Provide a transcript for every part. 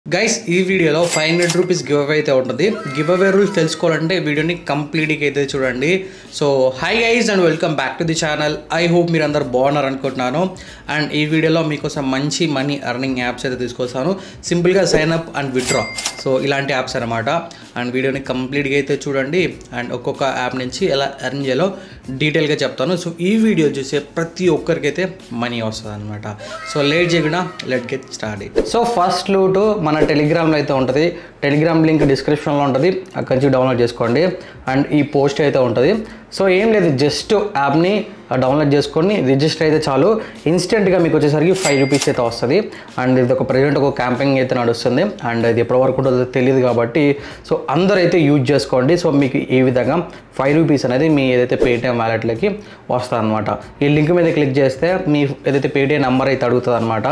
guys ఈ వీడియోలో five hundred rupees give away అయితే ఉంటుంది గివ్ అవే రూల్స్ తెలుసుకోవాలంటే వీడియోని కంప్లీట్గా అయితే చూడండి so hi guys and welcome back to the channel I hope మీరు అందరు బాగున్నారు అనుకుంటున్నాను అండ్ ఈ వీడియోలో మీకోసం మంచి మనీ ఎర్నింగ్ యాప్స్ అయితే తీసుకొస్తాను సింపుల్గా sign up and withdraw so ఇలాంటి యాప్స్ అనమాట అండ్ వీడియోని కంప్లీట్గా అయితే చూడండి అండ్ ఒక్కొక్క యాప్ నుంచి ఎలా ఎర్న్ చేయాలో డీటెయిల్గా చెప్తాను సో ఈ వీడియో చూసే ప్రతి ఒక్కరికైతే మనీ వస్తుంది అనమాట సో లేట్ చేయకుండా let get start so first loot మన టెలిగ్రామ్లో అయితే ఉంటుంది టెలిగ్రామ్ లింక్ డిస్క్రిప్షన్లో ఉంటుంది అక్కడి నుంచి డౌన్లోడ్ చేసుకోండి అండ్ ఈ పోస్ట్ అయితే ఉంటుంది సో ఏం లేదు జస్ట్ యాప్ని డౌన్లోడ్ చేసుకొని రిజిస్టర్ అయితే చాలు ఇన్స్టెంట్గా మీకు వచ్చేసరికి ఫైవ్ రూపీస్ అయితే వస్తుంది అండ్ ఇది ఒక ప్రజెంట్ ఒక క్యాంపింగ్ అయితే నడుస్తుంది అండ్ ఇది ఎప్పటి వరకు ఉంటుందో తెలియదు కాబట్టి సో అందరూ అయితే యూజ్ చేసుకోండి సో మీకు ఈ విధంగా ఫైవ్ రూపీస్ అనేది మీ ఏదైతే పేటిఎం వ్యాలెట్లోకి వస్తుంది అనమాట ఈ లింక్ మీద క్లిక్ చేస్తే మీ ఏదైతే పేటిఎం నెంబర్ అయితే అడుగుతుంది అనమాట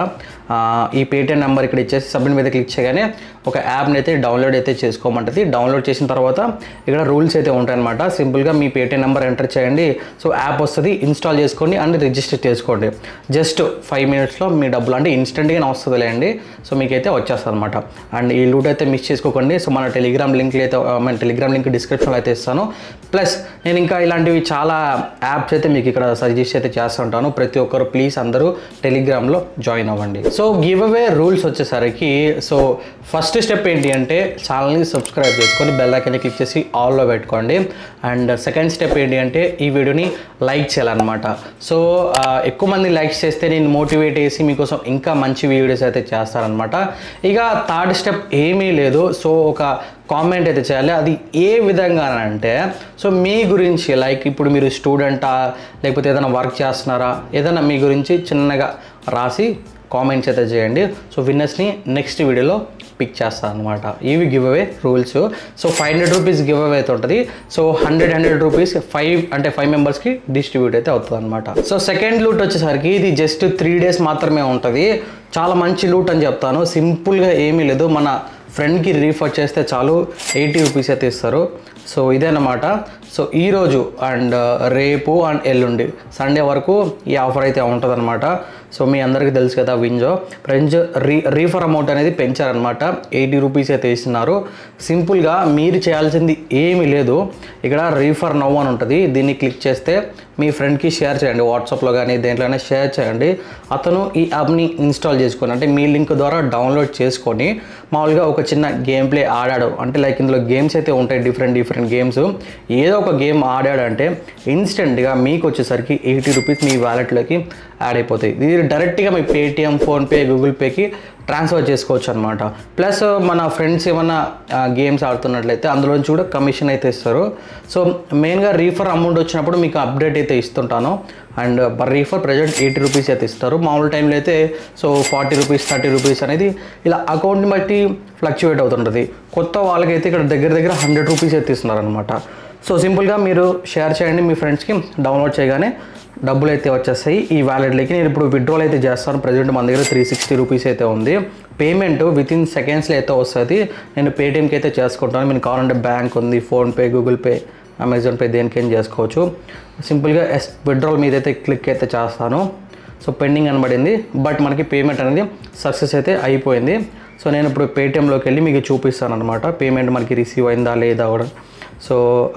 ఈ పేటిఎం నెంబర్ ఇక్కడ ఇచ్చేసి సబ్మిట్ మీద క్లిక్ చేయగానే ఒక యాప్ని అయితే డౌన్లోడ్ అయితే చేసుకోమంటుంది డౌన్లోడ్ చేసిన తర్వాత ఇక్కడ రూల్స్ అయితే ఉంటాయన్నమాట సింపుల్గా మీ పేటిఎం నెంబర్ ఎంటర్ చేయండి సో యాప్ వస్తుంది ఇన్స్టాల్ చేసుకోండి అండ్ రిజిస్టర్ చేసుకోండి జస్ట్ ఫైవ్ మినిట్స్లో మీ డబ్బులు అంటే ఇన్స్టెంట్గా వస్తుంది లేండి సో మీకైతే వచ్చేస్తుంది అనమాట అండ్ ఈ లూట్ అయితే మిస్ చేసుకోకండి సో మన టెలిగ్రామ్ లింక్లు అయితే మన టెలిగ్రామ్ లింక్ డిస్క్రిప్షన్లో అయితే ఇస్తాను ప్లస్ నేను ఇంకా ఇలాంటివి చాలా యాప్స్ అయితే మీకు ఇక్కడ సజెస్ట్ అయితే చేస్తుంటాను ప్రతి ఒక్కరు ప్లీజ్ అందరూ టెలిగ్రామ్లో జాయిన్ అవ్వండి సో గివ్ అవే రూల్స్ వచ్చేసరికి సో ఫస్ట్ స్టెప్ ఏంటి అంటే ఛానల్ని సబ్స్క్రైబ్ చేసుకొని బెల్ ఐకాన్ క్లిక్ చేసి ఆల్లో పెట్టుకోండి అండ్ సెకండ్ స్టెప్ ఏంటి అంటే ఈ వీడియోని లైక్ చేయాలన్నమాట సో ఆ, ఎక్కువ మంది లైక్స్ చేస్తే నేను మోటివేట్ చేసి మీకోసం ఇంకా మంచి వీడియోస్ అయితే చేస్తారనమాట ఇక థర్డ్ స్టెప్ ఏమీ లేదు సో ఒక కామెంట్ అయితే చేయాలి అది ఏ విధంగా అంటే సో మీ గురించి లైక్ ఇప్పుడు మీరు స్టూడెంటా లేకపోతే ఏదైనా వర్క్ చేస్తున్నారా ఏదైనా మీ గురించి చిన్నగా రాసి కామెంట్స్ అయితే చేయండి సో విన్నర్స్ని నెక్స్ట్ వీడియోలో పిక్ చేస్తాను అనమాట ఇవి give away rules so five hundred rupees give away అయితే ఉంటుంది so hundred hundred rupees five అంటే ఫైవ్ మెంబర్స్కి డిస్ట్రిబ్యూట్ అయితే అవుతుంది అనమాట సో సెకండ్ లూట్ వచ్చేసరికి ఇది జస్ట్ త్రీ డేస్ మాత్రమే ఉంటుంది చాలా మంచి లూట్ అని చెప్తాను సింపుల్గా ఏమీ లేదు మన ఫ్రెండ్కి రీఫర్ చేస్తే చాలు ఎయిటీ రూపీస్ అయితే ఇస్తారు సో ఇదేనమాట సో ఈరోజు అండ్ రేపు అండ్ ఎల్లుండి సండే వరకు ఈ ఆఫర్ అయితే ఉంటుందన్నమాట సో మీ అందరికీ తెలుసు కదా WinZO friends re refer amount అనేది పెంచారనమాట ఎయిటీ రూపీస్ అయితే ఇస్తున్నారు సింపుల్గా మీరు చేయాల్సింది ఏమీ లేదు ఇక్కడ రీఫర్ నవ్ అని ఉంటుంది దీన్ని క్లిక్ చేస్తే మీ ఫ్రెండ్కి షేర్ చేయండి వాట్సాప్లో కానీ దేంట్లోనే షేర్ చేయండి అతను ఈ యాప్ని ఇన్స్టాల్ చేసుకొని అంటే మీ లింక్ ద్వారా డౌన్లోడ్ చేసుకొని మామూలుగా ఒక చిన్న గేమ్ ప్లే ఆడాడు అంటే లైక్ ఇందులో గేమ్స్ అయితే ఉంటాయి డిఫరెంట్ డిఫరెంట్ గేమ్స్ ఏదో ఒక గేమ్ ఆడాడంటే ఇన్స్టెంట్గా మీకు వచ్చేసరికి ఎయిటీ రూపీస్ మీ వ్యాలెట్లోకి యాడ్ అయిపోతాయి ఇది డైరెక్ట్గా మీ పేటిఎం ఫోన్పే గూగుల్ పేకి ట్రాన్స్ఫర్ చేసుకోవచ్చు అనమాట ప్లస్ మన ఫ్రెండ్స్ ఏమైనా గేమ్స్ ఆడుతున్నట్లయితే అందులోంచి కూడా కమిషన్ అయితే ఇస్తారు సో మెయిన్గా రీఫర్ అమౌంట్ వచ్చినప్పుడు మీకు అప్డేట్ అయితే ఇస్తుంటాను and per refer present eighty rupees అయితే ఇస్తారు మామూలు టైంలో అయితే so forty rupees thirty rupees అనేది ఇలా అకౌంట్ని బట్టి ఫ్లక్చువేట్ అవుతుంటుంది కొత్త వాళ్ళకైతే ఇక్కడ దగ్గర దగ్గర హండ్రెడ్ రూపీస్ అయితే ఇస్తున్నారు అనమాట సో సింపుల్గా మీరు షేర్ చేయండి మీ ఫ్రెండ్స్కి డౌన్లోడ్ చేయగానే డబ్బులు అయితే వచ్చేస్తాయి ఈ వ్యాలెట్లోకి నేను ఇప్పుడు విత్డ్రాల్ అయితే చేస్తాను ప్రజెంట్ మన దగ్గర త్రీ సిక్స్టీ రూపీస్ అయితే ఉంది పేమెంట్ విత్ ఇన్ సెకండ్స్లో అయితే వస్తుంది నేను పేటిఎంకి అయితే చేసుకుంటాను మీకు కావాలంటే బ్యాంక్ ఉంది PhonePe Google Pay Amazon Pay దేనికైనా చేసుకోవచ్చు సింపుల్గా ఎస్ విత్డ్రాల్ మీద అయితే క్లిక్ అయితే చేస్తాను సో పెండింగ్ అనబడింది బట్ మనకి పేమెంట్ అనేది సక్సెస్ అయితే అయిపోయింది సో నేను ఇప్పుడు పేటిఎంలోకి వెళ్ళి మీకు చూపిస్తాను అనమాట పేమెంట్ మనకి రిసీవ్ అయిందా లేదా కూడా సో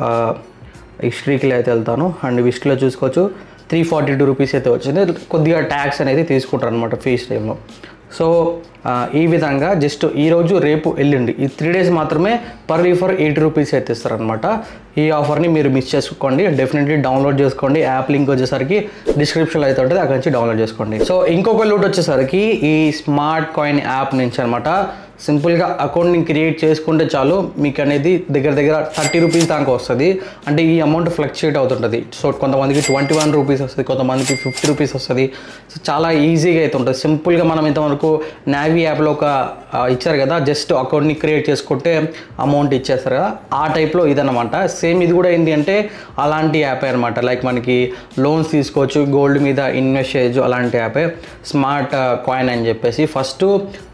హిస్టరీకి అయితే వెళ్తాను అండ్ హిస్టరీలో చూసుకోవచ్చు త్రీ ఫార్టీ టూ రూపీస్ అయితే వచ్చింది కొద్దిగా ట్యాక్స్ అనేది తీసుకుంటారు అనమాట ఫీస్ టైంలో సో ఆ, ఈ విధంగా జస్ట్ ఈరోజు రేపు ఎల్లుండి ఈ త్రీ డేస్ మాత్రమే పర్ రీఫర్ ఎయిటీ రూపీస్ అయితే ఇస్తారనమాట ఈ ఆఫర్ని మీరు మిస్ చేసుకోండి డెఫినెట్లీ డౌన్లోడ్ చేసుకోండి యాప్ లింక్ వచ్చేసరికి డిస్క్రిప్షన్లో అయితే ఉంటుంది అక్కడి నుంచి డౌన్లోడ్ చేసుకోండి సో ఇంకొక లూట్ వచ్చేసరికి ఈ స్మార్ట్ కాయిన్ యాప్ నుంచి అనమాట సింపుల్గా అకౌంట్ని క్రియేట్ చేసుకుంటే చాలు మీకు అనేది దగ్గర దగ్గర థర్టీ రూపీస్ దాకా వస్తుంది అంటే ఈ అమౌంట్ ఫ్లక్చుయేట్ అవుతుంటుంది సో కొంతమందికి ట్వంటీ వన్ రూపీస్ వస్తుంది కొంతమందికి ఫిఫ్టీ రూపీస్ వస్తుంది సో చాలా ఈజీగా అయితే ఉంటుంది సింపుల్గా మనం ఇంతవరకు నావీ యాప్లో ఒక ఆ, ఇచ్చారు కదా జస్ట్ అకౌంట్ని క్రియేట్ చేసుకుంటే అమౌంట్ ఇచ్చేస్తారు కదా ఆ టైప్లో ఇదన్నమాట సేమ్ ఇది కూడా ఏంటి అంటే అలాంటి యాపే అనమాట లైక్ మనకి లోన్స్ తీసుకోవచ్చు గోల్డ్ మీద ఇన్వెస్ట్ చేయొచ్చు అలాంటి యాపే స్మార్ట్ కాయిన్ అని చెప్పేసి ఫస్ట్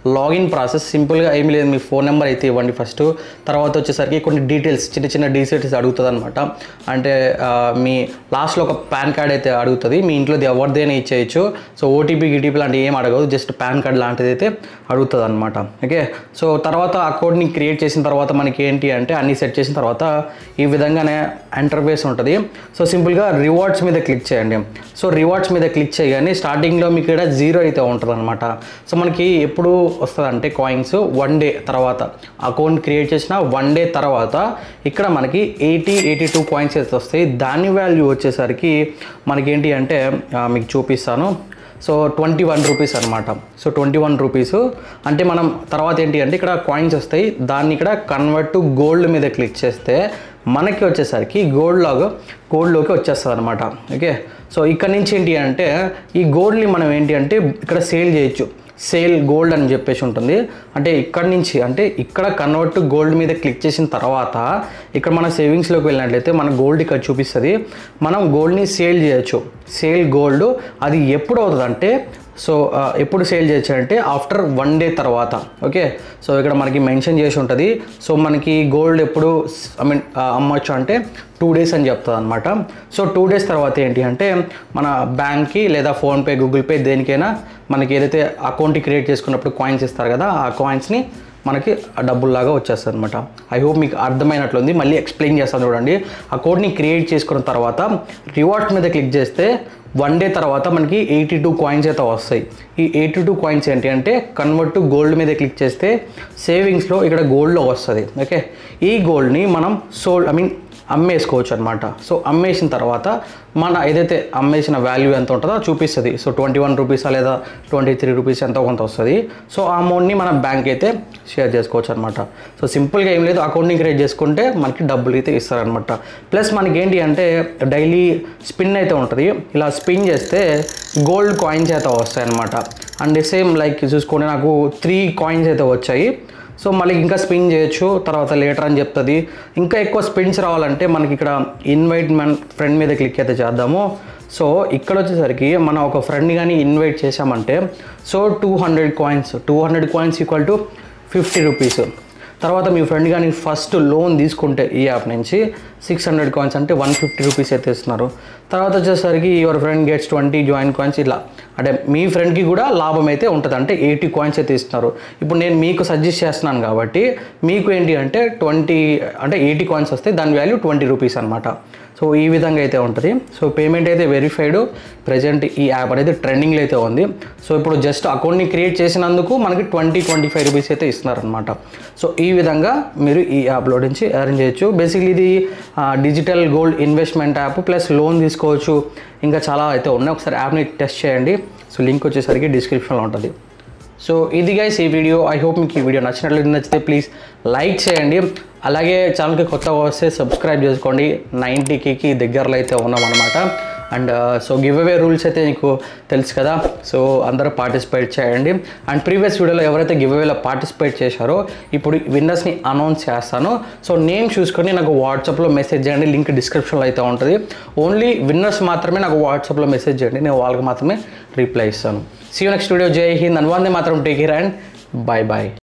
లాగిన్ ప్రాసెస్ సింపుల్గా ఏమీ లేదు మీ ఫోన్ నెంబర్ అయితే ఇవ్వండి ఫస్ట్ తర్వాత వచ్చేసరికి కొన్ని డీటెయిల్స్ చిన్న చిన్న డీటెయిల్స్ అడుగుతుంది అనమాట అంటే ఆ, మీ లాస్ట్లో ఒక పాన్ కార్డ్ అయితే అడుగుతుంది మీ ఇంట్లోది ఎవరిదైనా ఇచ్చేయచ్చు సో ఓటీపీ గిటీపీ లాంటివి ఏం అడగదు జస్ట్ పాన్ కార్డ్ లాంటిది అయితే అడుగుతుంది అనమాట ఓకే సో తర్వాత అకౌంట్ని క్రియేట్ చేసిన తర్వాత మనకి ఏంటి అంటే అన్ని సెట్ చేసిన తర్వాత ఈ విధంగానే ఇంటర్ఫేస్ ఉంటుంది సో సింపుల్గా రివార్డ్స్ మీద క్లిక్ చేయండి సో రివార్డ్స్ మీద క్లిక్ చేయగానే స్టార్టింగ్లో మీకు ఇక్కడ జీరో అయితే ఉంటుంది అనమాట సో మనకి ఎప్పుడు వస్తుంది అంటే కాయిన్స్ వన్ డే తర్వాత అకౌంట్ క్రియేట్ చేసిన వన్ డే తర్వాత ఇక్కడ మనకి ఎయిటీ ఎయిటీ టూ కాయిన్స్ అయితే వస్తాయి దాని వాల్యూ వచ్చేసరికి మనకి అంటే ఆ, మీకు చూపిస్తాను సో ట్వంటీ వన్ రూపీస్ అనమాట సో ట్వంటీ వన్ రూపీస్ అంటే మనం తర్వాత ఏంటి అంటే ఇక్కడ కాయిన్స్ వస్తాయి దాన్ని ఇక్కడ కన్వర్ట్ టు గోల్డ్ మీద క్లిక్ చేస్తే మనకి వచ్చేసరికి గోల్డ్ లాగా గోల్డ్లోకి వచ్చేస్తుంది అనమాట ఓకే సో ఇక్కడ నుంచి ఏంటి అంటే ఈ గోల్డ్ని మనం ఏంటి అంటే ఇక్కడ సేల్ చేయొచ్చు సేల్ గోల్డ్ అని చెప్పేసి ఉంటుంది అంటే ఇక్కడ నుంచి అంటే ఇక్కడ కన్వర్ట్ టు గోల్డ్ మీద క్లిక్ చేసిన తర్వాత ఇక్కడ మన సేవింగ్స్లోకి వెళ్ళినట్లయితే మన గోల్డ్ ఇక్కడ చూపిస్తుంది మనం గోల్డ్ని సేల్ చేయొచ్చు సేల్ గోల్డ్ అది ఎప్పుడు అవుతుంది అంటే సో ఆ, ఎప్పుడు సేల్ చేయొచ్చు అంటే ఆఫ్టర్ వన్ డే తర్వాత ఓకే సో ఇక్కడ మనకి మెన్షన్ చేసి ఉంటుంది సో మనకి గోల్డ్ ఎప్పుడు ఐ మీన్ అమ్మొచ్చు అంటే టూ డేస్ అని చెప్తుంది అనమాట సో టూ డేస్ తర్వాత ఏంటి అంటే మన బ్యాంక్కి లేదా ఫోన్పే గూగుల్ పే దేనికైనా మనకి ఏదైతే అకౌంట్ క్రియేట్ చేసుకున్నప్పుడు కాయిన్స్ ఇస్తారు కదా ఆ కాయిన్స్ని మనకి ఆ డబ్బుల్లాగా వచ్చేస్తుంది అనమాట ఐ హోప్ మీకు అర్థమైనట్లుంది మళ్ళీ ఎక్స్ప్లెయిన్ చేస్తాను చూడండి అకౌంట్ని క్రియేట్ చేసుకున్న తర్వాత రివార్డ్స్ మీద క్లిక్ చేస్తే వన్ డే తర్వాత మనకి ఎయిటీ టూ కాయిన్స్ అయితే వస్తాయి ఈ ఎయిటీ టూ కాయిన్స్ ఏంటి అంటే కన్వర్ట్ టు గోల్డ్ మీద క్లిక్ చేస్తే సేవింగ్స్లో ఇక్కడ గోల్డ్లో వస్తుంది ఓకే ఈ గోల్డ్ని మనం సోల్డ్ ఐ మీన్ అమ్మేసుకోవచ్చు అనమాట సో అమ్మేసిన తర్వాత మన ఏదైతే అమ్మేసిన వాల్యూ ఎంత ఉంటుందో అది చూపిస్తుంది సో ట్వంటీ వన్ రూపీసా లేదా ట్వంటీ త్రీ రూపీస్ ఎంతో కొంత వస్తుంది సో ఆ అమౌంట్ని మన బ్యాంక్ అయితే షేర్ చేసుకోవచ్చు అనమాట సో సింపుల్గా ఏం లేదు అకౌంట్ని క్రియేట్ చేసుకుంటే మనకి డబ్బులు అయితే ఇస్తారనమాట ప్లస్ మనకి ఏంటి అంటే డైలీ స్పిన్ అయితే ఉంటుంది ఇలా స్పిన్ చేస్తే గోల్డ్ కాయిన్స్ అయితే వస్తాయి అనమాట అండ్ సేమ్ లైక్ చూసుకోండి నాకు త్రీ కాయిన్స్ అయితే వచ్చాయి సో మళ్ళీ ఇంకా స్పిన్ చేయొచ్చు తర్వాత లేటర్ అని చెప్తుంది ఇంకా ఎక్కువ స్పిన్స్ రావాలంటే మనకి ఇక్కడ ఇన్వైట్ మన ఫ్రెండ్ మీద క్లిక్ అయితే చేద్దాము సో ఇక్కడ వచ్చేసరికి మనం ఒక ఫ్రెండ్ కానీ ఇన్వైట్ చేసామంటే so two hundred coins two hundred coins equal to fifty rupees తర్వాత మీ ఫ్రెండ్ కానీ ఫస్ట్ లోన్ తీసుకుంటే ఈ యాప్ నుంచి సిక్స్ హండ్రెడ్ కాయిన్స్ అంటే వన్ ఫిఫ్టీ రూపీస్ అయితే ఇస్తున్నారు తర్వాత వచ్చేసరికి your friend gets twenty join coins ఇలా అంటే మీ ఫ్రెండ్కి కూడా లాభం అయితే ఉంటుంది అంటే ఎయిటీ కాయిన్స్ అయితే ఇస్తున్నారు ఇప్పుడు నేను మీకు సజెస్ట్ చేస్తున్నాను కాబట్టి మీకు ఏంటి అంటే ట్వంటీ అంటే ఎయిటీ కాయిన్స్ వస్తే దాని వాల్యూ ట్వంటీ రూపీస్ అనమాట సో ఈ విధంగా అయితే ఉంటుంది సో పేమెంట్ అయితే వెరిఫైడ్ ప్రజెంట్ ఈ యాప్ అనేది ట్రెండింగ్లో అయితే ఉంది సో ఇప్పుడు జస్ట్ అకౌంట్ని క్రియేట్ చేసినందుకు మనకి ట్వంటీ ట్వంటీ ఫైవ్ రూపీస్ అయితే ఇస్తున్నారనమాట సో ఈ విధంగా మీరు ఈ యాప్లో నుంచి అరేంజ్ చేయొచ్చు బేసిక్లీ ఇది digital gold investment app plus loan తీసుకోవచ్చు ఇంకా చాలా అయితే ఉన్నాయి ఒకసారి యాప్ని టెస్ట్ చేయండి సో లింక్ వచ్చేసరికి డిస్క్రిప్షన్లో ఉంటుంది సో ఇది గైస్ ఈ వీడియో ఐ హోప్ మీకు ఈ వీడియో నచ్చినట్లయితే నచ్చితే ప్లీజ్ లైక్ చేయండి అలాగే ఛానల్కి కొత్తగా వస్తే సబ్స్క్రైబ్ చేసుకోండి నైంటీకి దగ్గరలో అయితే ఉన్నాం అనమాట and so give away rules అయితే మీకు తెలుసు కదా సో అందరూ పార్టిసిపేట్ చేయండి అండ్ ప్రీవియస్ వీడియోలో ఎవరైతే గివ్ అవేలో పార్టిసిపేట్ చేశారో ఇప్పుడు విన్నర్స్ని అనౌన్స్ చేస్తాను సో నేమ్ చూసుకొని నాకు వాట్సాప్లో మెసేజ్ చేయండి లింక్ డిస్క్రిప్షన్లో అయితే ఉంటుంది ఓన్లీ విన్నర్స్ మాత్రమే నాకు వాట్సాప్లో మెసేజ్ చేయండి నేను వాళ్ళకి మాత్రమే రిప్లై ఇస్తాను సీ నెక్స్ట్ వీడియో జై హింద్ అనువాదే మాత్రం take care and bye bye